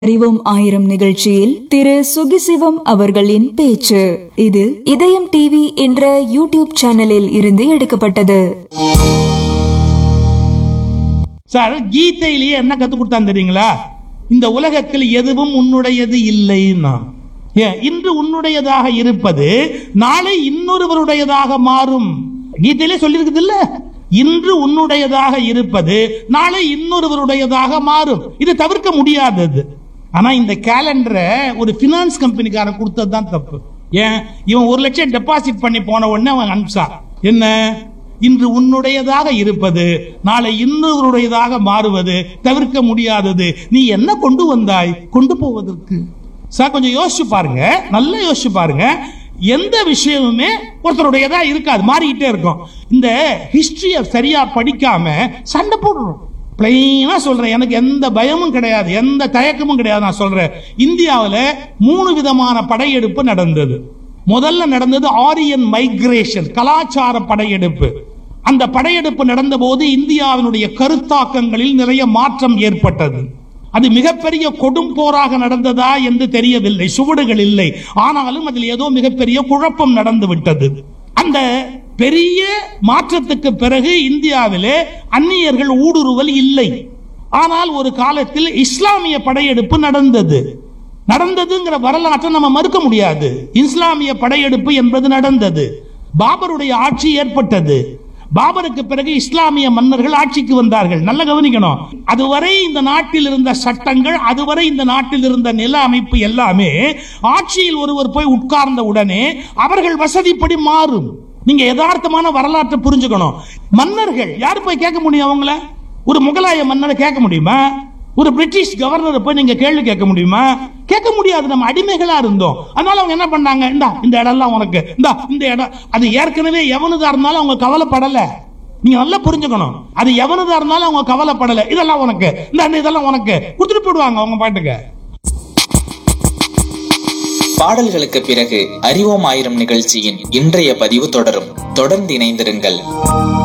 அறிவோம் ஆயிரம் நிகழ்ச்சியில் திரு சுகிசிவம் அவர்களின் பேச்சு இது இதயம் டிவி என்ற யூடியூப் சேனலில் இருந்து எடுக்கப்பட்டது சார் கீதையிலேயே என்ன கத்து கொடுத்தான் தெரியுங்களா இந்த உலகத்தில் எதுவும் உன்னுடையது இல்லைன்னா ஏன் இன்று உன்னுடையதாக இருப்பது நாளை இன்னொருவருடையதாக மாறும் கீதையிலே சொல்லியிருக்குது இல்ல இன்று உன்னுடையதாக இருப்பது நாளை இன்னொருவருடையதாக மாறும் இது தவிர்க்க முடியாதது ஆனா இந்த கேலண்டரை ஒரு பினான்ஸ் கம்பெனிக்காரன் கொடுத்தது தான் தப்பு ஏன் இவன் ஒரு லட்சம் டெபாசிட் பண்ணி போன உடனே அவன் அனுப்பிச்சான் என்ன இன்று உன்னுடையதாக இருப்பது நாளை இன்னொருடையதாக மாறுவது தவிர்க்க முடியாதது நீ என்ன கொண்டு வந்தாய் கொண்டு போவதற்கு சார் கொஞ்சம் யோசிச்சு பாருங்க நல்லா யோசிச்சு பாருங்க எந்த விஷயமுமே ஒருத்தருடையதா இருக்காது மாறிக்கிட்டே இருக்கும் இந்த ஹிஸ்டரிய சரியா படிக்காம சண்டை போடுறோம் பிளைனா சொல்றேன் எனக்கு எந்த பயமும் கிடையாது எந்த தயக்கமும் கிடையாது நான் சொல்றேன் இந்தியாவில் மூணு விதமான படையெடுப்பு நடந்தது முதல்ல நடந்தது ஆரியன் மைக்ரேஷன் கலாச்சார படையெடுப்பு அந்த படையெடுப்பு நடந்தபோது இந்தியாவினுடைய கருத்தாக்கங்களில் நிறைய மாற்றம் ஏற்பட்டது அது மிகப்பெரிய கொடும் போராக நடந்ததா என்று தெரியவில்லை சுவடுகள் இல்லை ஆனாலும் அதில் ஏதோ மிகப்பெரிய குழப்பம் நடந்து விட்டது அந்த பெரிய மாற்றத்துக்கு பிறகு இந்தியாவிலே அந்நியர்கள் ஊடுருவல் இல்லை ஆனால் ஒரு காலத்தில் இஸ்லாமிய படையெடுப்பு நடந்தது நடந்ததுங்கிற வரலாற்றை நம்ம மறுக்க முடியாது இஸ்லாமிய படையெடுப்பு என்பது நடந்தது பாபருடைய ஆட்சி ஏற்பட்டது பாபருக்கு பிறகு இஸ்லாமிய மன்னர்கள் ஆட்சிக்கு வந்தார்கள் நல்ல கவனிக்கணும் அதுவரை இந்த நாட்டில் இருந்த சட்டங்கள் அதுவரை இந்த நாட்டில் இருந்த நில அமைப்பு எல்லாமே ஆட்சியில் ஒருவர் போய் உட்கார்ந்த உடனே அவர்கள் வசதிப்படி மாறும் நீங்க யதார்த்தமான வரலாற்றை புரிஞ்சுக்கணும் மன்னர்கள் யாரு போய் கேட்க முடியும் அவங்கள ஒரு முகலாய மன்னரை கேட்க முடியுமா ஒரு பிரிட்டிஷ் கவர்னரை போய் நீங்க கேள்வி கேட்க முடியுமா கேட்க முடியாது நம்ம அடிமைகளா இருந்தோம் அதனால அவங்க என்ன பண்ணாங்க இந்தா இந்த இடம்லாம் உனக்கு இந்தா இந்த இடம் அது ஏற்கனவே எவனுதா இருந்தாலும் அவங்க கவலைப்படல நீங்க நல்லா புரிஞ்சுக்கணும் அது எவனுதா இருந்தாலும் அவங்க கவலைப்படல இதெல்லாம் உனக்கு இந்த இதெல்லாம் உனக்கு கொடுத்துட்டு போயிடுவாங்க அவங்க பாட்டுக்கு பாடல்களுக்கு பிறகு அறிவோம் ஆயிரம் நிகழ்ச்சியின் இன்றைய பதிவு தொடரும் தொடர்ந்து இணைந்திருங்கள்